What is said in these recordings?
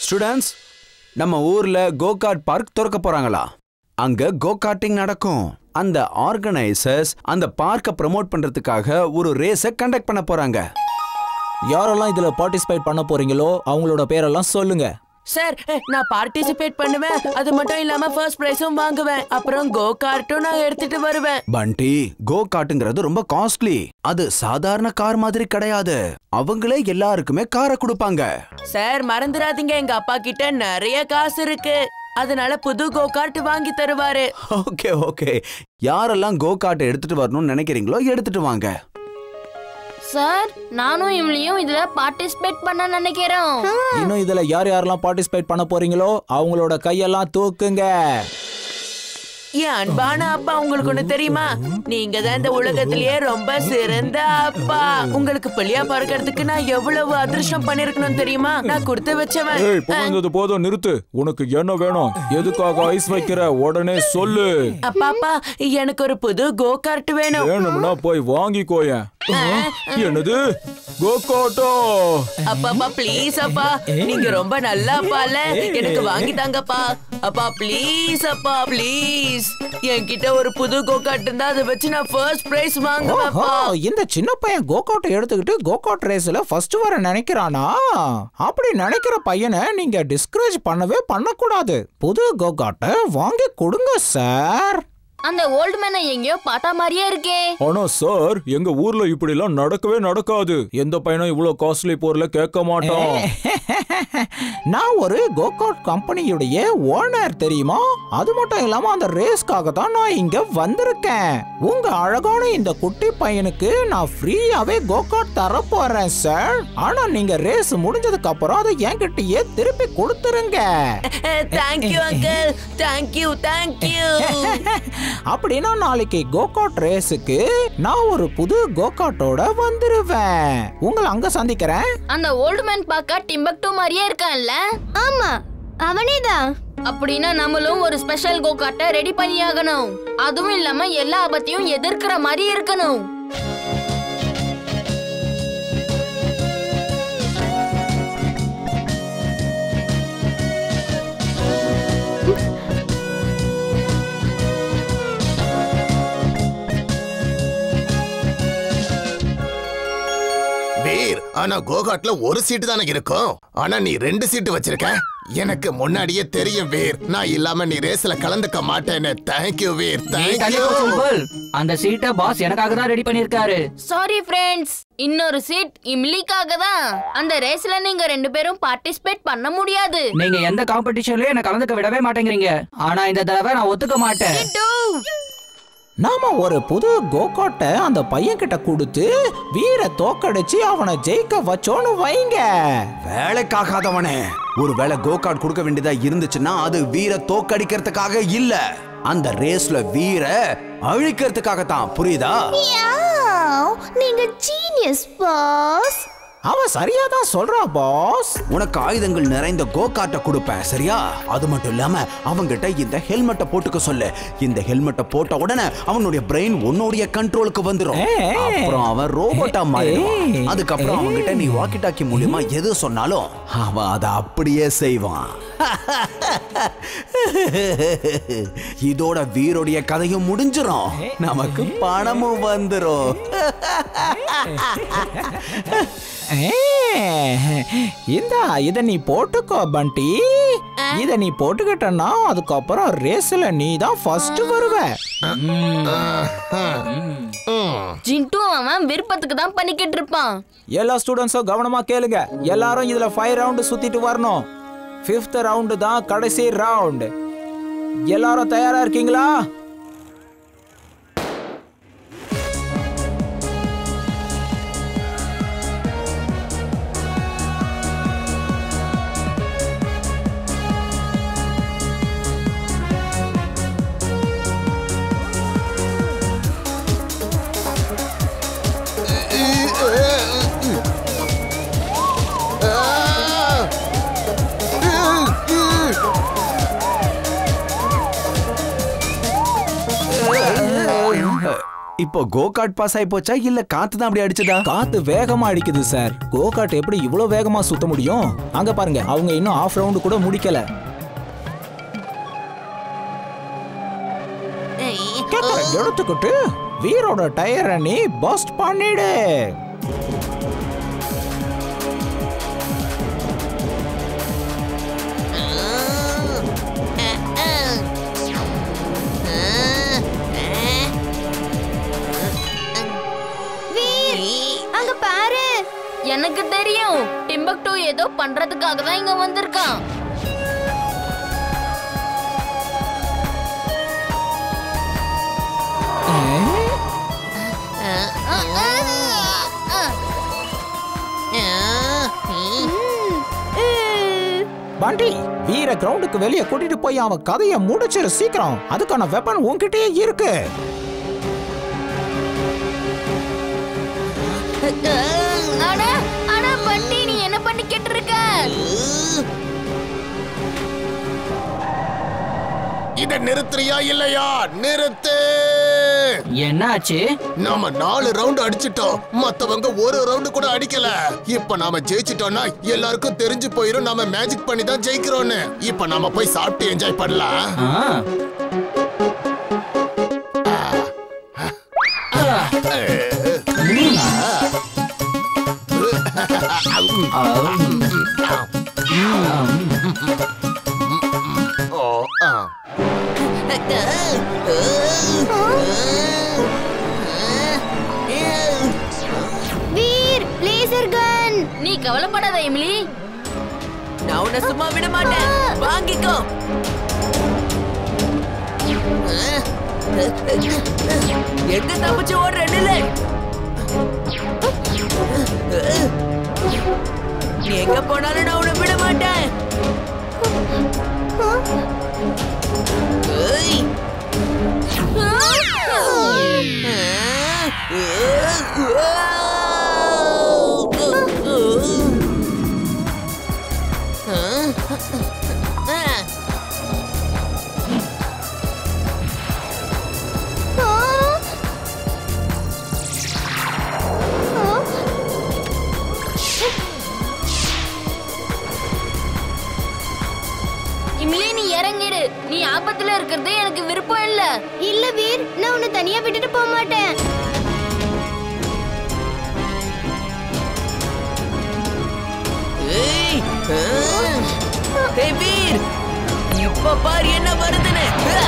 Students நம்ம ஊர்ல go-kart park திறக்க போறாங்களா அங்க கோகார்ட்டிங் நடக்கும் அந்த ஆர்கனைசர்ஸ் அந்த பார்க்க ப்ரோமோட் பண்றதுக்காக ஒரு ரேஸை கண்டக்ட் பண்ண போறாங்க யாரெல்லாம் இதுல பார்ட்டிசிபேட் பண்ண போறீங்களோ அவங்களோட பேரெல்லாம் சொல்லுங்க சார் நான் பார்ட்டிசிபேட் பண்ணுவேன் அது மட்டும் இல்லாம ஃபர்ஸ்ட் பிரைஸும் வாங்குவேன் அப்புறம் கோ கார்ட்டும் நான் எடுத்துட்டு வருவேன் பண்டி கோ கார்ட்டுங்கிறது ரொம்ப காஸ்ட்லி அது சாதாரண கார் மாதிரி கிடையாது அவங்களே எல்லாருக்குமே காரை கொடுப்பாங்க சார் மறந்துடாதீங்க எங்க அப்பா கிட்ட நிறைய காசு இருக்கு அதனால புது கோ கார்ட் வாங்கி தருவாரு ஓகே ஓகே யாரெல்லாம் கோ கார்ட்டை எடுத்துட்டு வரணும்னு நினைக்கிறீங்களோ எடுத்துட்டு வாங்க சார் நானும் இவளையும் இதுல பார்ட்டிசிபேட் பண்ண நினைக்கிறோம் இன்னும் இதுல யார் யாரெல்லாம் பார்ட்டிசிபேட் பண்ண போறீங்களோ அவங்களோட கையெல்லாம் தூக்குங்க என் அன்பான அப்பா உங்களுக்கு ஒண்ணு தெரியுமா நீங்க தான் இந்த உலகத்திலேயே ரொம்ப சிறந்த அப்பா உங்களுக்கு பிள்ளையா பிறக்கிறதுக்கு நான் எவ்வளவு அதிர்ஷ்டம் பண்ணிருக்கணும் தெரியுமா நான் கொடுத்து வச்சவன் ஏய் புகழ்ந்தது போதும் நிறுத்து உனக்கு என்ன வேணும் எதுக்காக ஐஸ் வைக்கிற உடனே சொல்லு அப்பா அப்பா எனக்கு ஒரு புது கோ கார்ட் வேணும் வேணும்னா போய் வாங்கிக்கோயேன் என்னது கோகோட்டோ அப்பா அப்பா ப்ளீஸ் அப்பா நீங்க ரொம்ப நல்ல அப்பால எனக்கு வாங்கி தாங்கப்பா அப்பா ப்ளீஸ் அப்பா ப்ளீஸ் என்கிட்ட ஒரு புது கோ கார்ட் இருந்தா அதை வச்சு நான் ஃபர்ஸ்ட் பிரைஸ் ஓஹோ வாங்குவேன்ப்பா இந்த சின்ன பையன் கோகாட்டை எடுத்துக்கிட்டு கோகாட் ரேஸ்ல ஃபர்ஸ்ட் வர நினைக்கிறானா அப்படி நினைக்கிற பையனை நீங்க டிஸ்கரேஜ் பண்ணவே பண்ணக்கூடாது புது கோகாட்டை வாங்கி கொடுங்க சார் அந்த ஓல்டு மேனை எங்கேயோ பார்த்தா மாதிரியே இருக்கே ஆனா சார் எங்க ஊர்ல இப்படி எல்லாம் நடக்கவே நடக்காது எந்த பையனும் இவ்வளவு காஸ்ட்லி பொருளை கேட்க மாட்டான் நான் ஒரு கோகாட் கம்பெனியுடைய ஓனர் தெரியுமா அது மட்டும் இல்லாம அந்த ரேஸ்க்காக தான் நான் இங்க வந்திருக்கேன் உங்க அழகான இந்த குட்டி பையனுக்கு நான் ஃப்ரீயாவே கோகாட் தர போறேன் சார் ஆனா நீங்க ரேஸ் முடிஞ்சதுக்கு அப்புறம் அதை என்கிட்டயே திருப்பி கொடுத்துருங்க தேங்க்யூ அங்கிள் தேங்க்யூ தேங்க்யூ அப்படின்னா நாளைக்கு கோகாட் ரேஸுக்கு நான் ஒரு புது கோகாட்டோட வந்துருவேன் உங்களை அங்க சந்திக்கிறேன் அந்த ஓல்டு மேன் பார்க்க டிம்பக்டு மாதிரியே இருக்கான்ல ஆமா அவனேதான் அப்படின்னா நம்மளும் ஒரு ஸ்பெஷல் கோ கார்ட்டை ரெடி பண்ணி ஆகணும் அதுவும் இல்லாம எல்லா ஆபத்தையும் எதிர்க்கிற மாதிரி இருக்கணும் வீர் ஆனா கோகாட்ல ஒரு சீட்டு தானே இருக்கும் ஆனா நீ ரெண்டு சீட்டு வச்சிருக்க எனக்கு முன்னாடியே தெரியும் வீர் நான் இல்லாம நீ ரேஸ்ல கலந்துக்க மாட்டேன்னு தேங்க்யூ வீர் நீ தேங்க்யூ கண்டிப்பா சிம்பிள் அந்த சீட்டை பாஸ் எனக்காக தான் ரெடி பண்ணிருக்காரு சாரி ஃப்ரெண்ட்ஸ் இன்னொரு சீட் இம்லிக்காக தான் அந்த ரேஸ்ல நீங்க ரெண்டு பேரும் பார்ட்டிசிபேட் பண்ண முடியாது நீங்க எந்த காம்படிஷன்லயும் என்ன கலந்துக்க விடவே மாட்டேங்கிறீங்க ஆனா இந்த தடவை நான் ஒத்துக்க மாட்டேன் நாம ஒரு புது கோகாட்டை அந்த பையன் கிட்ட கொடுத்து வீர தோக்கடிச்சு அவனை ஜெயிக்க வச்சோன்னு வைங்க வேலைக்காகாதவனே ஒருவேளை கோ கார்ட் கொடுக்க வேண்டியதா இருந்துச்சுன்னா அது வீர தோக்கடிக்கிறதுக்காக இல்ல அந்த ரேஸ்ல வீர அழிக்கிறதுக்காக தான் புரியுதா யாவ், நீங்க ஜீனியஸ் பாஸ் அவன் சரியா தான் சொல்றான் பாஸ் உனக்கு ஆயுதங்கள் நிறைந்த கோ கார்ட்டை கொடுப்பேன் சரியா அது மட்டும் இல்லாம அவங்கிட்ட இந்த ஹெல்மெட்டை போட்டுக்க சொல்லு இந்த ஹெல்மெட்டை போட்ட உடனே அவனுடைய பிரெயின் உன்னுடைய கண்ட்ரோலுக்கு வந்துரும் ஏய். அப்புறம் அவன் ரோபோட்டா மாறிடுவான் ஏய். அதுக்கப்புறம் அவன்கிட்ட நீ வாக்கி டாக்கி மூலியமா எது சொன்னாலும் அவன் அதை அப்படியே செய்வான் இதோட வீரோடைய கதையும் முடிஞ்சிரும் நமக்கு பணமும் வந்துரும் இந்த இத நீ போட்டுக்கோ பண்டி இத நீ போட்டுக்கிட்டனா அதுக்கப்புறம் ரேஸ்ல நீ தான் ஃபர்ஸ்ட் வருவ ஜின்ட்டு அவன் விருப்பத்துக்கு தான் பண்ணிக்கிட்டு இருப்பான் எல்லா ஸ்டூடெண்ட்ஸும் கவனமா கேளுங்க எல்லாரும் இதுல ஃபைவ் ரவுண்டு சுத்திட்டு வரணும் ஃபிஃப்த் ரவுண்டு தான் கடைசி ரவுண்டு எல்லாரும் தயாரா இருக்கீங்களா இப்போ கோகார்ட் பாஸ் ஆயி போச்சா இல்ல காத்து தான் அப்படி அடிச்சதா காத்து வேகமா அடிக்குது சார் கோகாட் எப்படி இவ்வளவு வேகமா சுத்த முடியும் அங்க பாருங்க அவங்க இன்னும் ஆஃப் ரவுண்டு கூட முடிக்கல கேக்கற எடுத்துக்கிட்டு வீரோட டயரை நீ பஸ்ட் பண்ணிடு வீர் அங்க பாரு எனக்கு தெரியும் டிம்பக்டோ ஏதோ பண்றதுக்காக தான் இங்க வந்திருக்கான் பாண்டி வீர கிரவுண்டுக்கு வெளியே கூட்டிட்டு போய் அவன் கதையை முடிச்சிரு சீக்கிரம் அதுக்கான வெப்பன் உன்கிட்டயே இருக்கு ஆனா ஆனா பண்டி நீ என்ன பண்ணிக்கிட்டு இருக்க இத நிறுத்துறியா இல்லையா நிறுத்து என்னாச்சு நாம நாலு ரவுண்ட் அடிச்சிட்டோம் மத்தவங்க ஒரு ரவுண்டு கூட அடிக்கல இப்ப நாம ஜெயிச்சிட்டோம்னா எல்லாருக்கும் தெரிஞ்சு போயிரும் நாம மேஜிக் பண்ணி தான் ஜெயிக்கிறோம்னு இப்ப நாம போய் சாப்பிட்டு என்ஜாய் பண்ணலாம் ஆ ஓ, ஆ. வீர் லேசர் கன் நீ கவலைப்படாத எமிலி நான் உன்னை சும்மா விட மாட்டேன் வாங்கிக்கோ எங்க தப்பிச்சு ஓடுற நிலை நீ எங்க போனாலும் நான் உன்னை விட மாட்டேன் ஏய். இமிலி நீ இறங்கிடு நீ ஆபத்துல இருக்கிறது எனக்கு விருப்பம் இல்ல இல்ல வீர் நான் உன்னை தனியா விட்டுட்டு போக மாட்டேன் ஏய். ஆ. ஏய், வீர் இப்ப பாரு என்ன வருதுன்னு ஆ.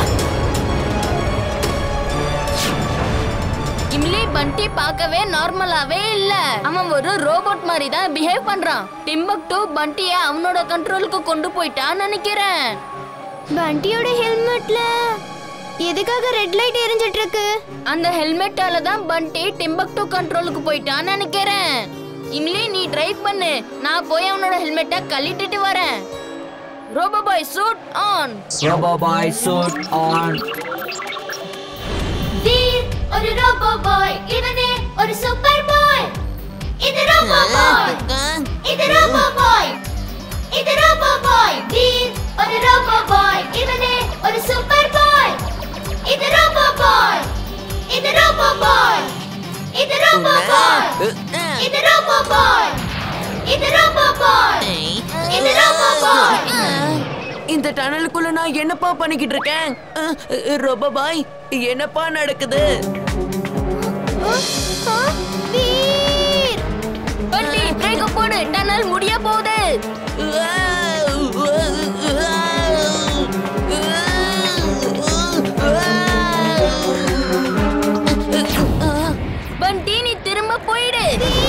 இமிலி பண்டி பார்க்கவே நார்மலாவே இல்ல அவன் ஒரு ரோபோட் மாதிரி தான் பிஹேவ் பண்றான் டிம்பக்டு பண்டிய அவனோட கண்ட்ரோலுக்கு கொண்டு போயிட்டான்னு நினைக்கிறேன் பண்டியோட ஹெல்மெட்ல எதுக்காக ரெட் லைட் எரிஞ்சிட்டு இருக்கு அந்த ஹெல்மெட்டால தான் பண்டி டிம்பக்டு கண்ட்ரோலுக்கு போயிட்டான்னு நினைக்கிறேன் இம்லி நீ டிரைவ் பண்ணு நான் போய் அவனோட ஹெல்மெட்டை கழட்டிட்டு வரேன் robo boy suit on robo boy suit on Veer ஒரு ரோபோ பாய் இவனே ஒரு சூப்பர் பாய் இது ரோபோ பாய் இது ரோபோ பாய் இது ரோபோ பாய் வீர் ஒரு ரோபோ பாய் இவனே ஒரு சூப்பர் பாய் இது ரோபோ பாய் இது ரோபோ பாய் இது ரோபோ பாய் இது ரோபோ பாய் இது ரோபோ பாய் இது ரோபோ பாய் இந்த டனலுக்குள்ள நான் என்னப்பா பண்ணிக்கிட்டு இருக்கேன் அஹ், அஹ், ரோபோ பாய் என்னப்பா நடக்குது வீர் பண்டி பிரேக் போடு டனல் முடிய போகுது பண்டி நீ திரும்ப போயிடு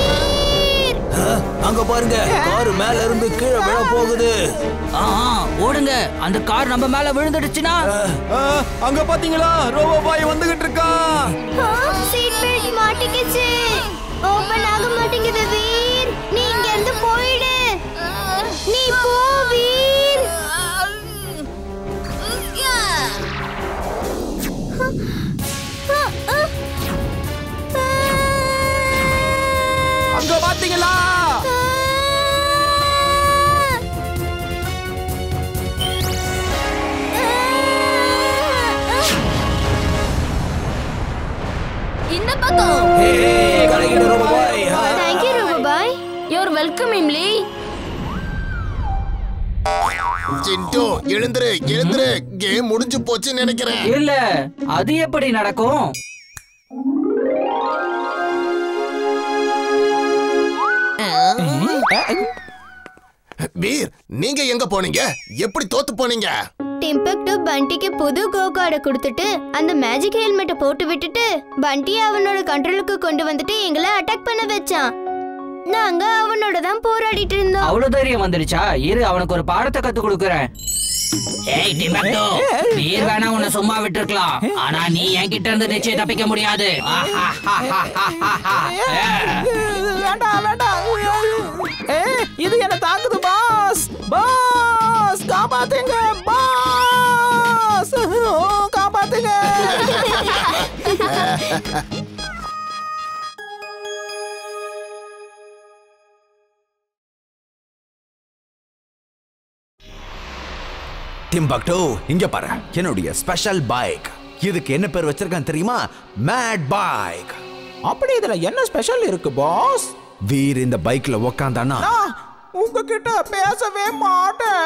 அங்க பாருங்க காரு மேல இருந்து கீழே விழ போகுது ஆ ஓடுங்க அந்த கார் நம்ம மேல விழுந்துடுச்சுன்னா அங்க பாத்தீங்களா ரோபோ பாய் வந்துகிட்டு இருக்கான் சீட் பெல்ட் மாட்டிக்கிச்சு ஓபன் ஆக மாட்டேங்குது வீர் நீ இங்க இருந்து போயிடு நீ போ வீர் அங்க பாத்தீங்களா இந்த வணக்கம் இம்லி ஜிண்டு எழுந்துரு எழுந்துரு கேம் முடிஞ்சு போச்சுன்னு நினைக்கிறேன் இல்ல அது எப்படி நடக்கும் வீர் நீங்க எங்க போனீங்க எப்படி தோத்து போனீங்க டிம்பக்டு பண்டிக்கு புது கோ கார்டை கொடுத்துட்டு அந்த மேஜிக் ஹெல்மெட்டை போட்டு விட்டுட்டு பண்டியை அவனோட கண்ட்ரோலுக்கு கொண்டு வந்துட்டு எங்களை அட்டாக் பண்ண வச்சான் நாங்க அவனோட தான் போராடிட்டு இருந்தோம் அவ்வளவு தைரியம் வந்துடுச்சா இரு அவனுக்கு ஒரு பாடத்தை கத்து கொடுக்கறேன் ஏய் டிம்பக்டோ நீர் வேணா உன்னை சும்மா விட்டுருக்கலாம் ஆனா நீ என்கிட்ட இருந்து நிச்சயம் தப்பிக்க முடியாது வேண்டாம் வேண்டாம் ஏ இது என்ன தாக்குது பாஸ் பாஸ் காப்பாத்துங்க பாஸ் ஓ, காப்பாத்துங்க டிம்பக்டோ இங்க பாரு என்னுடைய ஸ்பெஷல் பைக் இதுக்கு என்ன பேர் வச்சிருக்கான் தெரியுமா மேட் பைக் அப்படி இதுல என்ன ஸ்பெஷல் இருக்கு பாஸ் வீர் இந்த பைக்ல உக்காந்தானா நான் உங்ககிட்ட பேசவே மாட்டேன்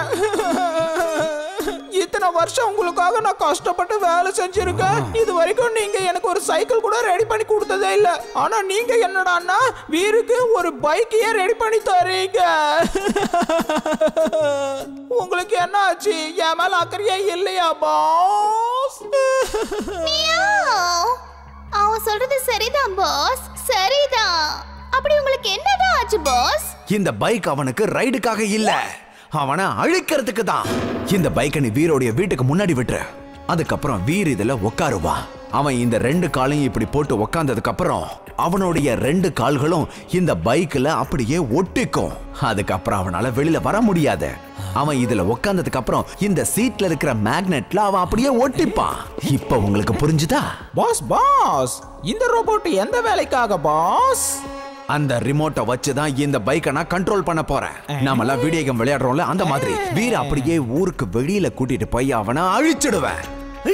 இத்தனை வருஷம் உங்களுக்காக நான் கஷ்டப்பட்டு வேலை செஞ்சிருக்கேன் இது வரைக்கும் நீங்க எனக்கு ஒரு சைக்கிள் கூட ரெடி பண்ணி கொடுத்ததே இல்ல ஆனா நீங்க என்னடான்னா வீருக்கு ஒரு பைக்கையே ரெடி பண்ணி தரீங்க உங்களுக்கு என்ன ஆச்சு என் மேல அக்கறையா இல்லையா பாஸ் அவன் சொல்றது சரிதான் பாஸ் சரிதான் அப்படி உங்களுக்கு என்னதான் ஆச்சு பாஸ் இந்த பைக் அவனுக்கு ரைடுக்காக இல்ல அவனை அழிக்கிறதுக்கு தான் இந்த பைக்கை நீ வீரோடைய வீட்டுக்கு முன்னாடி விட்டுரு அதுக்கப்புறம் வீர் இதுல உட்காருவான் அவன் இந்த ரெண்டு காலையும் இப்படி போட்டு உக்காந்ததுக்கு அப்புறம் அவனுடைய ரெண்டு கால்களும் இந்த பைக்ல அப்படியே ஒட்டிக்கும் அதுக்கப்புறம் அவனால வெளியில வர முடியாது அவன் இதுல உக்காந்ததுக்கு அப்புறம் இந்த சீட்ல இருக்கிற மேக்னெட்ல அவன் அப்படியே ஒட்டிப்பான் இப்ப உங்களுக்கு புரிஞ்சுதா பாஸ் பாஸ் இந்த ரோபோட் எந்த வேலைக்காக பாஸ் அந்த ரிமோட்டை வச்சு தான் இந்த பைக்கை நான் கண்ட்ரோல் பண்ண போறேன் நாமெல்லாம் வீடியோ கேம் விளையாடுறோம்ல அந்த மாதிரி வீர அப்படியே ஊருக்கு வெளியில கூட்டிட்டு போய் அவனை அழிச்சிடுவேன்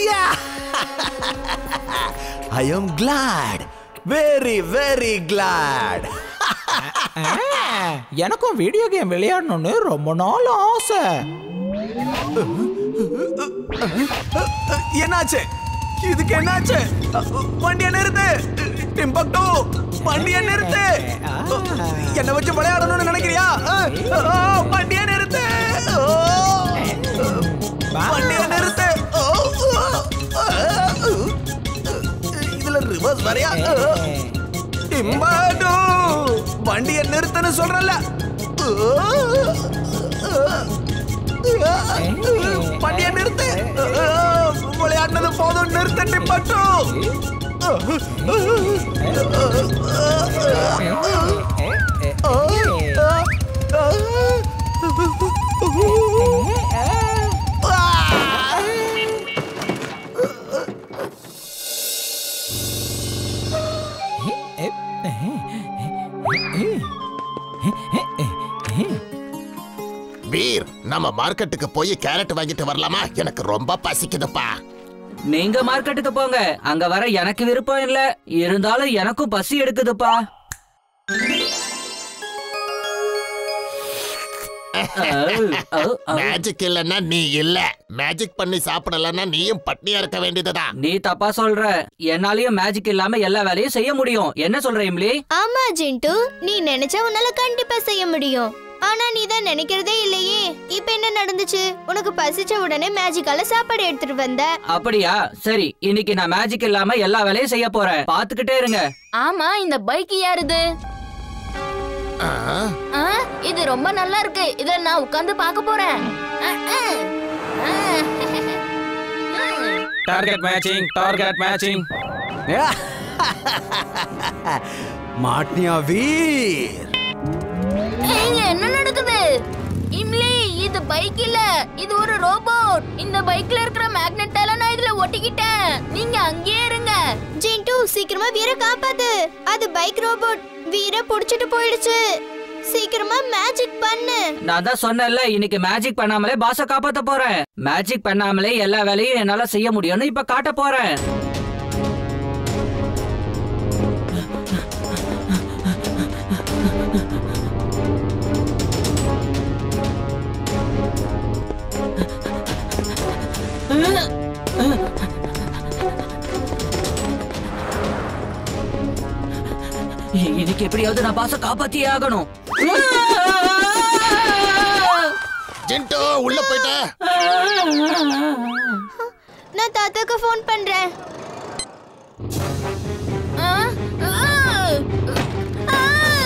I am glad very very glad எனக்கும் வீடியோ கேம் விளையாடணும்னு ரொம்ப நாள் ஆசை என்னாச்சு இதுக்கு என்னாச்சு வண்டியை நிறுத்து டிம்பக்டோ வண்டியை நிறுத்து என்ன வச்சு விளையாடணும்னு நினைக்கிறியா வண்டியை நிறுத்து வண்டியை நிறுத்து இதுல ரிவர்ஸ் வரையா டிம்பக்டோ வண்டியை நிறுத்துன்னு சொல்றல வண்டியை நிறுத்து விளையாடினது போதும் நிறுத்த டிம்பக்டோ வீர் நம்ம மார்க்கெட்டுக்கு போய் கேரட் வாங்கிட்டு வரலாமா எனக்கு ரொம்ப பசிக்குதுப்பா நீங்க மார்க்கெட்டுக்கு போங்க அங்க வர எனக்கு விருப்பம் இல்ல இருந்தாலும் எனக்கும் பசி எடுக்குதுப்பா ஓ, ஓ, ஓ. மேஜிக் இல்லன்னா நீ இல்ல மேஜிக் பண்ணி சாப்பிடலன்னா நீயும் பட்னியா இருக்க வேண்டியதுதான் நீ தப்பா சொல்ற என்னாலயும் மேஜிக் இல்லாம எல்லா வேலையும் செய்ய முடியும் என்ன சொல்ற இம்லி ஆமா ஜிண்டு நீ நினைச்சா உன்னால கண்டிப்பா செய்ய முடியும் ஆனா நீ தான் நினைக்கிறதே இல்லையே இப்ப என்ன நடந்துச்சு உனக்கு பசிச்ச உடனே மேஜிக்கால சாப்பாடு எடுத்துட்டு வந்த அப்படியா சரி இன்னைக்கு நான் மேஜிக் இல்லாம எல்லா வேலையும் செய்ய போறேன் பாத்துக்கிட்டே இருங்க ஆமா இந்த பைக் யாருது ஆ, ஆ, இது ரொம்ப நல்லா இருக்கு இத நான் உட்கார்ந்து பார்க்க போறேன் ஆ, ஆ. ஆ. டார்கெட் மேட்சிங் டார்கெட் மேட்சிங் மாட்னியா வீர் ஏங்க, என்ன நடக்குது இம்லி இது பைக் இல்ல இது ஒரு ரோபோட் இந்த பைக்ல இருக்கிற மேக்னெட்டால நான் இதுல ஒட்டிக்கிட்டேன் நீங்க அங்கேயே இருங்க ஜிண்டு சீக்கிரமா வீர காப்பாத்து அது பைக் ரோபோட் வீர புடிச்சிட்டு போயிடுச்சு சீக்கிரமா மேஜிக் பண்ணு நான் தான் சொன்னேன்ல இன்னைக்கு மேஜிக் பண்ணாமலே பாஸ காப்பாத்த போறேன் மேஜிக் பண்ணாமலே எல்லா வேலையும் என்னால செய்ய முடியும்னு இப்ப காட்ட போறேன் இதுக்கு எப்படியாவது நான் பாச காப்பாத்தியே ஆகணும் ஜின்டோ உள்ள போயிட்ட நான் தாத்தாக்கு ஃபோன் பண்றேன் ஆ, ஆ, ஆ,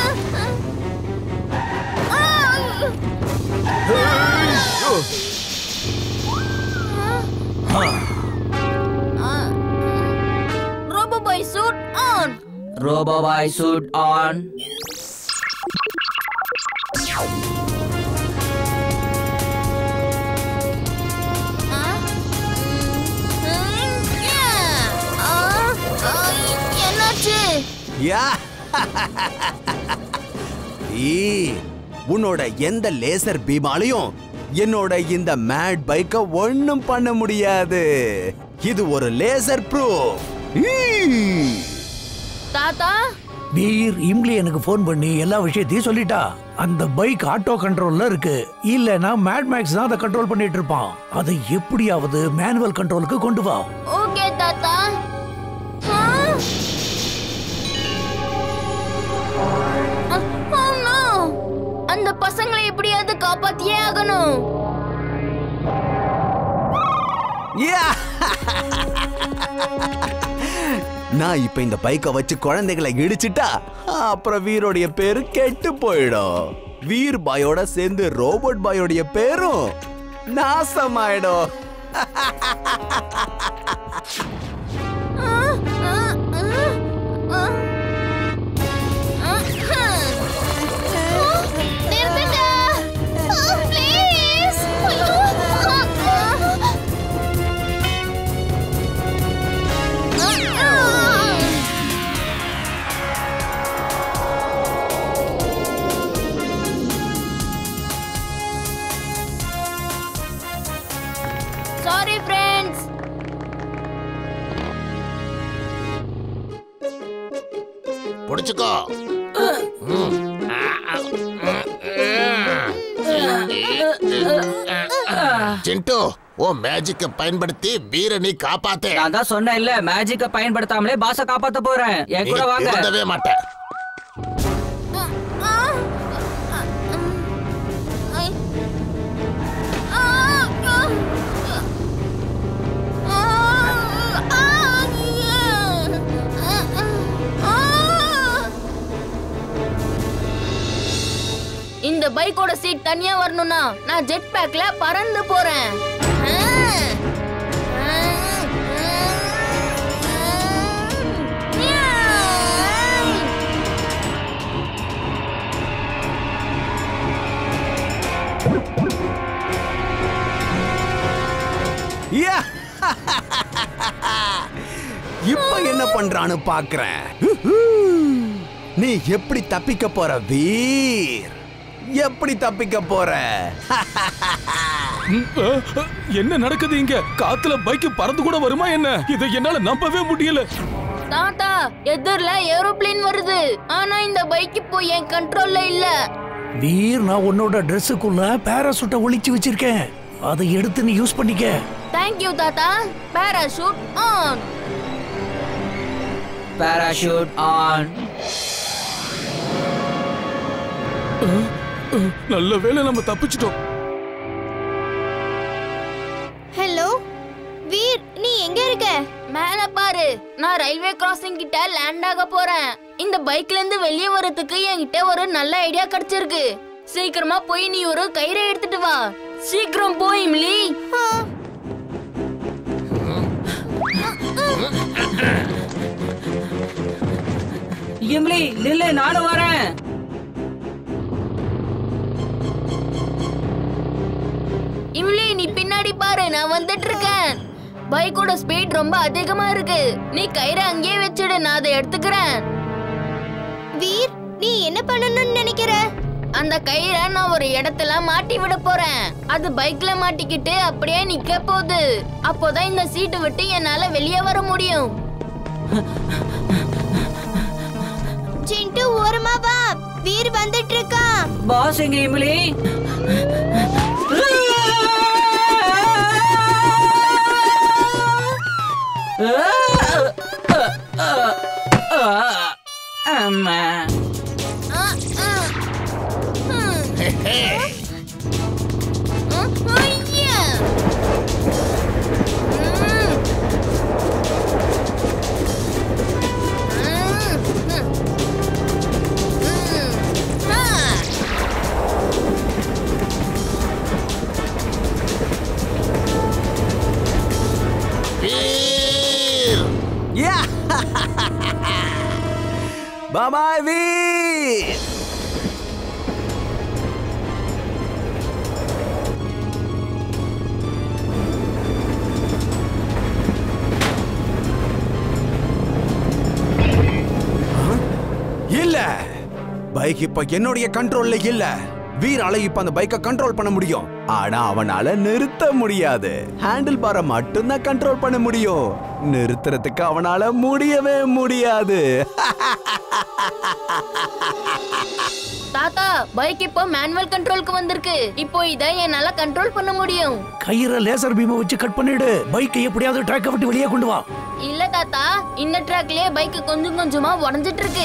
ஆ. Robo boy suit on robo boy suit on என்னாச்சு யா ஈ, உன்னோட எந்த லேசர் பீமாலையும் என்னோட இந்த மேட் பைக்க ஒண்ணும் பண்ண முடியாது இது ஒரு லேசர் ப்ரூஃப் தாத்தா வீர் இம்லி எனக்கு ஃபோன் பண்ணி எல்லா விஷயத்தையும் சொல்லிட்டா அந்த பைக் ஆட்டோ கண்ட்ரோல்ல இருக்கு இல்லனா மேட் மேக்ஸ் தான் அதை கண்ட்ரோல் பண்ணிட்டு இருப்பான் அதை எப்படியாவது மேனுவல் கண்ட்ரோலுக்கு கொண்டு வா ஓகே தாத்தா ஆ? அ- oh no. அந்த பசங்களை எப்படியாவது காப்பாத்தியே ஆகணும் நான் இப்ப இந்த பைக்கை வச்சு குழந்தைகளை இடிச்சிட்டா அப்புறம் வீரோடைய பேரு கெட்டு போயிடும் வீர் பாயோட சேர்ந்து ரோபோட் பாயோடைய பேரும் நாசமாயிடும் ஆ, ஆ, ஆ, ஆ. ஆ, ஹம். நிறுத்துங்க ப்ளீஸ் சாரி ஃப்ரெண்ட்ஸ் புடிச்சுக்கோ ஜின்டோ ஓ மேஜிக்க பயன்படுத்தி வீர நீ காப்பாத்தே நான் தான் சொன்னேன் இல்ல மேஜிக்க பயன்படுத்தாமலே பாச காப்பாத்த போறேன் என் நீ கூட வாங்க திருந்தவே மாட்டேன் இந்த பைக்கோட சீட் தனியா வரணும்னா நான் ஜெட் பேக்ல பறந்து போறேன் யா! இப்ப என்ன பண்றான்னு பாக்குறேன் நீ எப்படி தப்பிக்க போற வீர் எப்படி தப்பிக்க போற ம், அ, அ, என்ன நடக்குது இங்க காத்துல பைக் பறந்து கூட வருமா என்ன இதை என்னால நம்பவே முடியல தாத்தா எதிர்ல ஏரோப்ளேன் வருது ஆனா இந்த பைக் இப்போ என் கண்ட்ரோல்ல இல்ல வீர் நான் உன்னோட ட்ரெஸ்ஸுக்குள்ள பேராசூட்டை ஒளிச்சு வச்சிருக்கேன் அதை எடுத்து நீ யூஸ் பண்ணிக்க தேங்க்யூ தாத்தா பேராஷூட் ஆன் பேராஷூட் ஆன் நல்ல வேளை நம்ம தப்பிச்சிட்டோம் ஹலோ வீர் நீ எங்க இருக்க மேல பாரு நான் ரயில்வே கிராசிங் கிட்ட லேண்ட் ஆக போறேன் இந்த பைக்ல இருந்து வெளியே வரதுக்கு என்கிட்ட ஒரு நல்ல ஐடியா கிடைச்சிருக்கு சீக்கிரமா போய் நீ ஒரு கயிறை எடுத்துட்டு வா சீக்கிரம் போய் இம்லி இம்லி நில்லு நானும் வரேன் இம்லி நீ பின்னாடி பாரு நான் வந்துட்டு இருக்கேன் பைக்கோட ஸ்பீட் ரொம்ப அதிகமா இருக்கு நீ கயிறை அங்கேயே வச்சிடு நான் அதை எடுத்துக்கிறேன் வீர் நீ என்ன பண்ணணும்னு நினைக்கிற அந்த கயிறை நான் ஒரு இடத்துல மாட்டி விட போறேன் அது பைக்ல மாட்டிக்கிட்டு அப்படியே நிக்க போகுது அப்போதான் இந்த சீட்டு விட்டு என்னால வெளியே வர முடியும் சிண்டு ஓரமா வா வீர் வந்துட்டு இருக்கான் பாஸ் எங்க இம்லி பாபாய் வீர் இல்ல பைக் இப்ப என்னுடைய கண்ட்ரோல்ல இல்ல வீரால இப்ப அந்த பைக்கை கண்ட்ரோல் பண்ண முடியும் ஆனா அவனால நிறுத்த முடியாது ஹேண்டில் பாரை மட்டும்தான் கண்ட்ரோல் பண்ண முடியும் நிறுத்துறதுக்கு அவனால முடியவே முடியாது தாத்தா பைக் இப்போ மேனுவல் கண்ட்ரோலுக்கு வந்திருக்கு இப்போ இதை என்னால கண்ட்ரோல் பண்ண முடியும் கயிறை லேசர் பீமை வச்சு கட் பண்ணிடு பைக்கை எப்படியாவது ட்ராக்கை விட்டு வெளியே கொண்டு வா இல்ல தாத்தா இந்த ட்ராக்லயே பைக் கொஞ்சம் கொஞ்சமா உடஞ்சிட்டு இருக்கு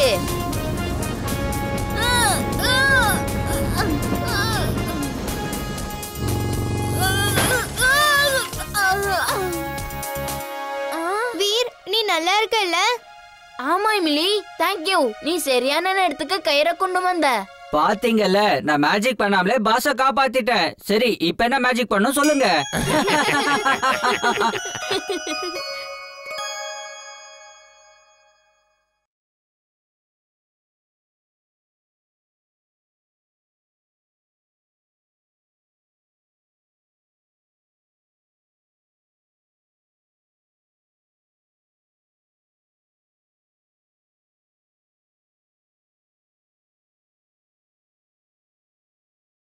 வீர் நீ நல்லா இருக்கல்ல ஆமா எமிலி தேங்க்யூ நீ சரியான நேரத்துக்கு கயிறை கொண்டு வந்த பாத்தீங்கல்ல நான் மேஜிக் பண்ணாமலே பாஸ காப்பாத்திட்டேன் சரி இப்ப என்ன மேஜிக் பண்ணும் சொல்லுங்க